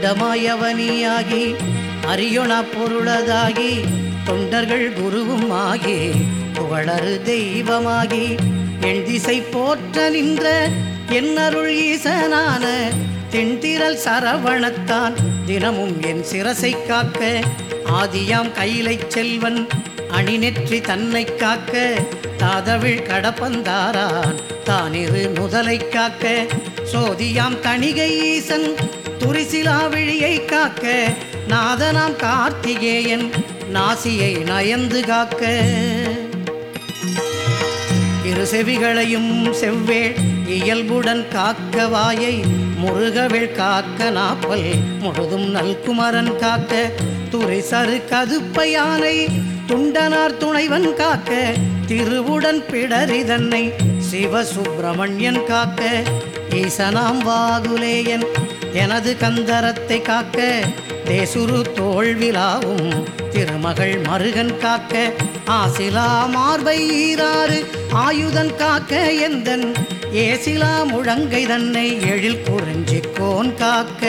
அண்டமாயவனியாகி அரியொண பொருளதாகி தொண்டர்கள் குருவும் ஆகி புகழரு தெய்வமாகி என் திசை போற்ற நின்ற என்னருள் ஈசனான தென்திரல் சரவணத்தான் தினமும் என் சிரசை காக்க ஆதியாம் கைலை செல்வன் அணிநெற்றி தன்னை காக்க தாதவிழ் கடப்பந்தாரான் தானிரு முதலை காக்க சோதியாம் தணிகை ஈசன் துரிசிலா விழியை காக்க நாதனாம் கார்த்திகேயன் நாசியை நயந்து காக்க இரு செவிகளையும் செவ்வேள் இயல்புடன் காக்க வாயை முருகவேள் காக்க நாப்பல் முழுதும் நல்குமரன் காக்க துறை சரு கதுப்ப யானை துண்டனார் துணைவன் காக்க திருவுடன் பிடரி தன்னை சிவசுப்பிரமணியன் காக்க ஈசனாம் வாகுலேயன் எனது கந்தரத்தை காக்க தேசுரு தோல்விழாவும் திருமகள் மருகன் காக்க ஆசிலா மார்பை ஈராறு ஆயுதன் காக்க எந்தன் ஏசிலா முழங்கை தன்னை எழில் குறிஞ்சிக்கோன் காக்க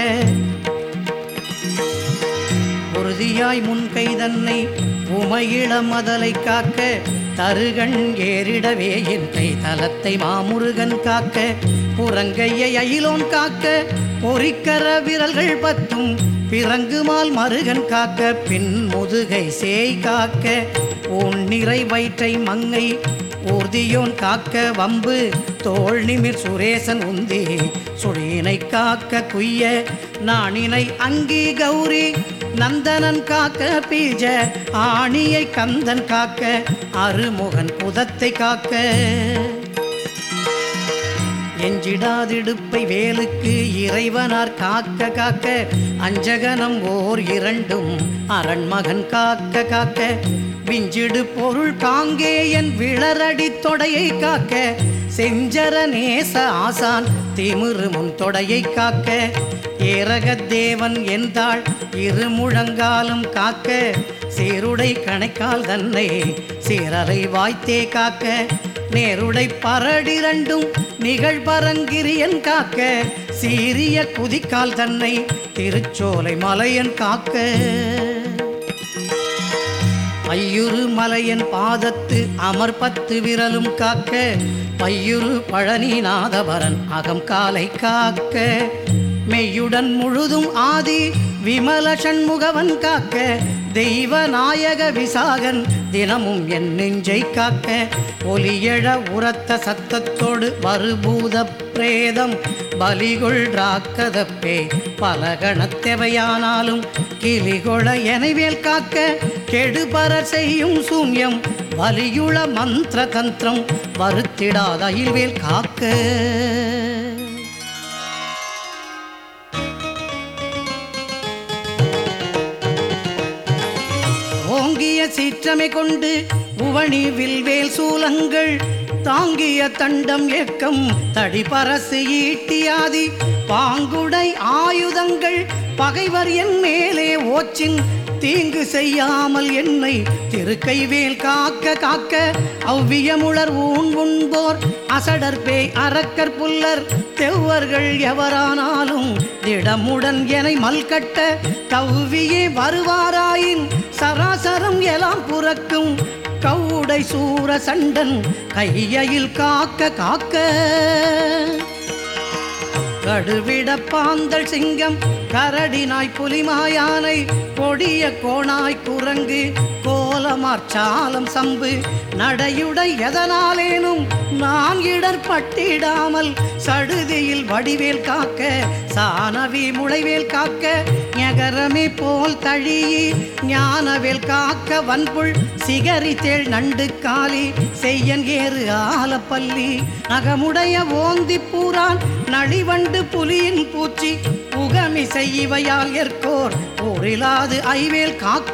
உறுதியாய் முன்கை தன்னை உமையிள மதலை காக்க தருகண் ஏறிடவே என் கை தலத்தை மாமுருகன் காக்க புறங்கையை அயிலோன் காக்க பொறிக்கர விரல்கள் பத்தும் பிறங்குமால் மருகன் காக்க பின் முதுகை சேய் காக்க உன் நிறை வயிற்றை மங்கை ஊர்தியோன் காக்க வம்பு தோள் நிமிர் சுரேசன் உந்தி சுழியினை காக்க குய்ய நாணினை அங்கி கௌரி நந்தனன் காக்க பீஜ ஆணியை கந்தன் காக்க அருமுகன் புதத்தை காக்க எஞ்சிடாதிடுப்பை வேலுக்கு இறைவனார் காக்க காக்க அஞ்சகனம் ஓர் இரண்டும் அரண்மகன் காக்க காக்க விஞ்சிடு பொருள் காங்கே என் விளரடி தொடையை காக்க செஞ்சர நேச ஆசான் திமிரு முன் தொடையை காக்க ஏரகத் தேவன் என்றாள் இரு முழங்காலும் காக்க சீருடை கணைக்கால் தன்னை சீரலை வாய்த்தே காக்க நேருடை பரடிரண்டும் நிகழ்பரங்கிரியன் காக்க சீரிய குதிக்கால் தன்னை திருச்சோலை மலையன் காக்க ஐயுறு மலையன் பாதத்து அமர் பத்து விரலும் காக்க பையுறு பழனிநாதபரன் அகம் காலை காக்க மெய்யுடன் முழுதும் ஆதி விமல சண்முகவன் காக்க தெய்வ நாயக விசாகன் தினமும் என் நெஞ்சை காக்க ஒலியழ உரத்த சத்தத்தோடு வருபூத பிரேதம் பலிகொள் ராக்கதப்பே பல கணத்தெவையானாலும் கிளிகொள எனவேல் காக்க கெடுபர செய்யும் சூன்யம் வலியுள மந்திர தந்திரம் வருத்திடாத அயில்வேல் காக்க ஓங்கிய சீற்றமை கொண்டு உவணி வில்வேல் சூலங்கள் தாங்கிய தண்டம் ஏக்கம் தடிபரசு ஈட்டியாதி பாங்குடை ஆயுதங்கள் பகைவர் என் மேலே ஓச்சின் தீங்கு செய்யாமல் என்னை திருக்கைவேல் காக்க காக்க அவ்வியமுளர் ஊன் உண்போர் அசடர் பேய் அரக்கர் புல்லர் தெவ்வர்கள் எவரானாலும் திடமுடன் எனை மல்கட்ட கவ்வியே வருவாராயின் சராசரம் எல்லாம் புறக்கும் கவுடை சூர சண்டன் கையில் காக்க காக்க கடுவிட பாந்தள் சிங்கம் கரடினாய் புலிமாயானை கொடிய கோணாய் குரங்கு கோலமார்ச்சாலம் சம்பு நடையுடை எதனாலேனும் நான் இடர்பட்டிடாமல் சடுதியில் வடிவேல் காக்க சானவி முளைவேல் காக்க ஞகரமே போல் தழியி ஞானவேல் காக்க வன்புள் சிகரி தேள் நண்டு காலி செய்யன் ஏறு ஆலப்பள்ளி நகமுடைய ஓந்தி பூரான் நளிவண்டு புலியின் பூச்சி உகமி செய்வையால் ஏற்கோர் போரிலாது ஐவேல் காக்க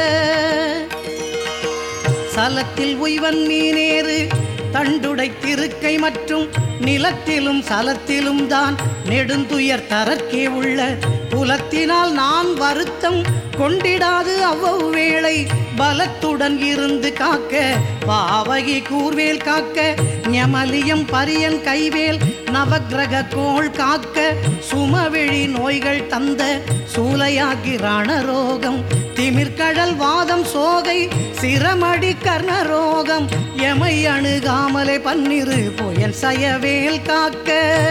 சலத்தில் உய்வன் நீனேறு தண்டுடை திருக்கை மற்றும் நிலத்திலும் சலத்திலும் தான் நெடுந்துயர் தரற்கே உள்ள புலத்தினால் நான் வருத்தம் கொண்டிடாது அவ்வளவு வேளை பலத்துடன் இருந்து காக்க பாவகி கூர்வேல் காக்க ஞமலியம் பரியன் கைவேல் நவக்கிரக கோள் காக்க சுமவெளி நோய்கள் தந்த சூலையாகி ரணரோகம் திமிர்கடல் வாதம் சோகை சிரமடி கர்ணரோகம் எமை அணுகாமலே பன்னிரு புயல் சயவேல் காக்க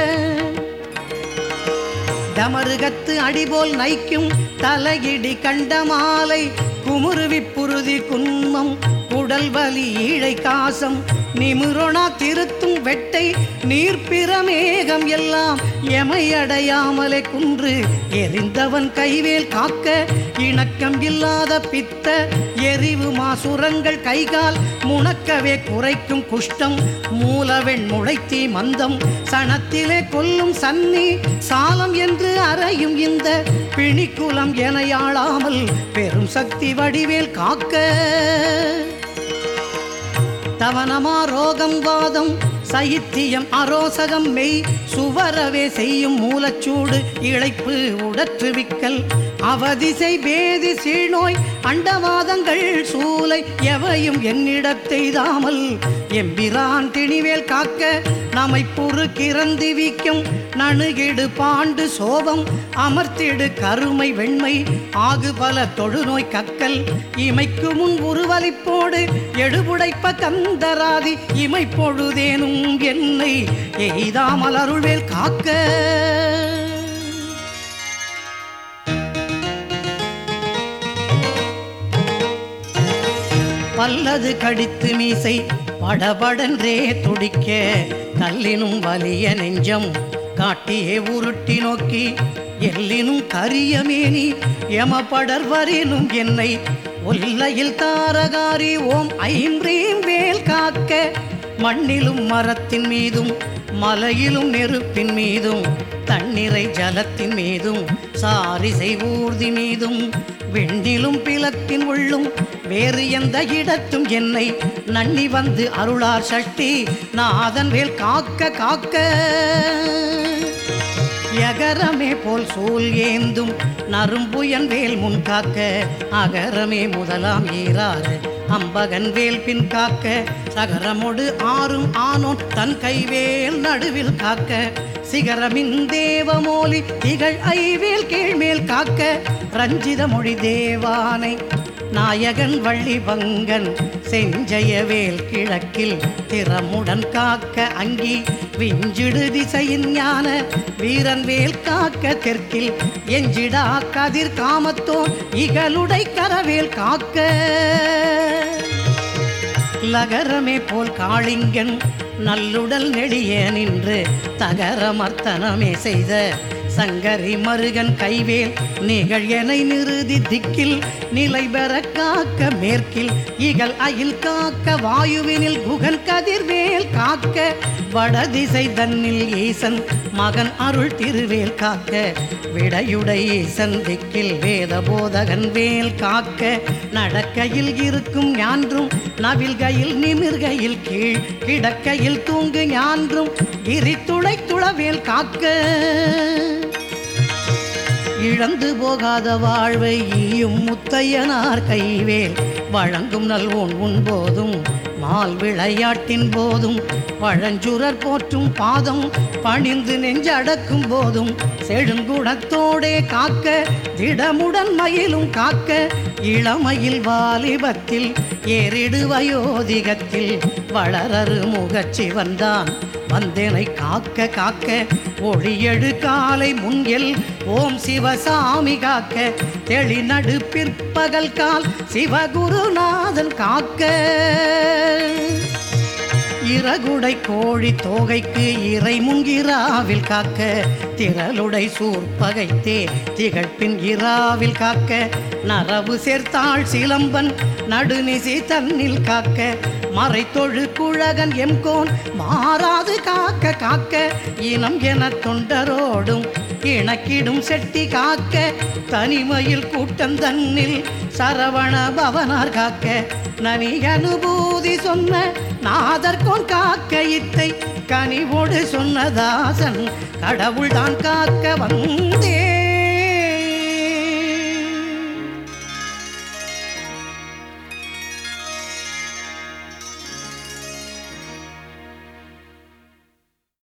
டமருகத்து அடிபோல் நைக்கும் தலையிடி கண்ட மாலை குமுருவி புருதி குன்மம் குடல் வலி ஈழை காசம் நிமுறொணா திருத்தும் வெட்டை நீர்ப்பிரமேகம் எல்லாம் எமை அடையாமலே குன்று எரிந்தவன் கைவேல் காக்க இணக்கம் இல்லாத பித்த எரிவு மாசுரங்கள் கைகால் முணக்கவே குறைக்கும் குஷ்டம் மூலவெண் முளைத்தி மந்தம் சனத்திலே கொல்லும் சன்னி சாலம் என்று அறையும் இந்த பிணிக்குலம் எனையாளாமல் பெரும் சக்தி வடிவேல் காக்க தவனமா ரோகம் வாதம் சைத்தியம் அரோசகம் மெய் சுவரவே செய்யும் மூலச்சூடு இழைப்பு உடற்றுவிக்கல் அவதிசை பேதி சீழ்நோய் அண்டவாதங்கள் சூலை எவையும் என்னிடத்தெய்தாமல் எம்பிரான் திணிவேல் காக்க நம்மை புறு கிறந்தி வீக்கும் நணுகிடு பாண்டு சோபம் அமர்த்திடு கருமை வெண்மை ஆகு பல தொழுநோய் கக்கல் இமைக்கு முன் உருவலிப்போடு எடுபுடைப்ப கந்தராதி இமை பொழுதேனும் என்னை எய்தாமல் அருள்வேல் காக்க பல்லது கடித்து மீசை படபடன்றே துடிக்க கல்லினும் வலிய நெஞ்சம் காட்டியே உருட்டி நோக்கி எல்லினும் கரிய மேனி எமபடர் வரினும் என்னை ஒல்லையில் தாரகாரி ஓம் ஐம்ரீம் வேல் காக்க மண்ணிலும் மரத்தின் மீதும் மலையிலும் நெருப்பின் மீதும் தண்ணீரை ஜலத்தின் மீதும் சாரிசை ஊர்தி மீதும் வெண்ணிலும் பிலத்தின் உள்ளும் வேறு எந்த இடத்தும் என்னை நன்னி வந்து அருளார் சஷ்டி நாதன் வேல் காக்க காக்க யகரமே போல் சூல் ஏந்தும் நரும்புயன் வேல் முன் காக்க அகரமே முதலாம் ஈராறு அம்பகன் வேல் பின் காக்க சகரமொடு ஆறும் ஆனோன் தன் கைவேல் நடுவில் காக்க சிகரமின் தேவமோலி திகழ் ஐவேல் கீழ்மேல் காக்க ரஞ்சித மொழி தேவானை நாயகன் வள்ளி பங்கன் செஞ்சயவேல் கிழக்கில் திறமுடன் காக்க அங்கி விஞ்சிடு திசையின் ஞான வீரன் வேல் காக்க தெற்கில் எஞ்சிடா கதிர் காமத்தோன் இகலுடை கரவேல் காக்க லகரமே போல் காளிங்கன் நல்லுடல் நெடிய நின்று தகரமர்த்தனமே செய்த சங்கரி மருகன் கைவேல் நிகழ் எனை நிறுதி திக்கில் நிலை பெற காக்க மேற்கில் இகல் அயில் காக்க வாயுவினில் குகன் கதிர்வேல் காக்க வடதிசை தன்னில் ஈசன் மகன் அருள் திருவேல் காக்க விடையுடை ஈசன் திக்கில் வேத போதகன் வேல் காக்க நடக்கையில் இருக்கும் ஞான்றும் நவில்கையில் நிமிர்கையில் கீழ் கிடக்கையில் தூங்கு ஞான்றும் கிரித்துளை துளவேல் காக்க இழந்து போகாத வாழ்வை ஈயும் முத்தையனார் கைவேல் வழங்கும் நல்வோன் உன் போதும் மால் விளையாட்டின் போதும் பழஞ்சுரர் போற்றும் பாதம் பணிந்து நெஞ்சடக்கும் போதும் செழுங்குணத்தோடே காக்க திடமுடன் மயிலும் காக்க இளமையில் வாலிபத்தில் ஏறிடு வயோதிகத்தில் வளரரு முகச்சிவன்தான் வந்தனை காக்க காக்க ஒளியெடு காலை முன்எல் ஓம் சிவசாமி காக்க தெளிநடு பிற்பகல் கால் சிவகுருநாதன் காக்க இறகுடை கோழி தோகைக்கு இறை முன்கிராவில் காக்க திரளுடை சூர்பகைத்தே திகழ்பின் இராவில் காக்க நரவு சேர்த்தாள் சிலம்பன் நடுநிசி தன்னில் காக்க மறைத்தொழு குழகன் எம்கோன் மாறாது காக்க காக்க இனம் என தொண்டரோடும் இணக்கிடும் செட்டி காக்க தனிமையில் கூட்டம் தன்னில் சரவண பவனார் காக்க நனி அனுபூதி சொன்ன நாதர்கோன் காக்க இத்தை கனிவோடு சொன்னதாசன் கடவுள்தான் காக்க வந்தே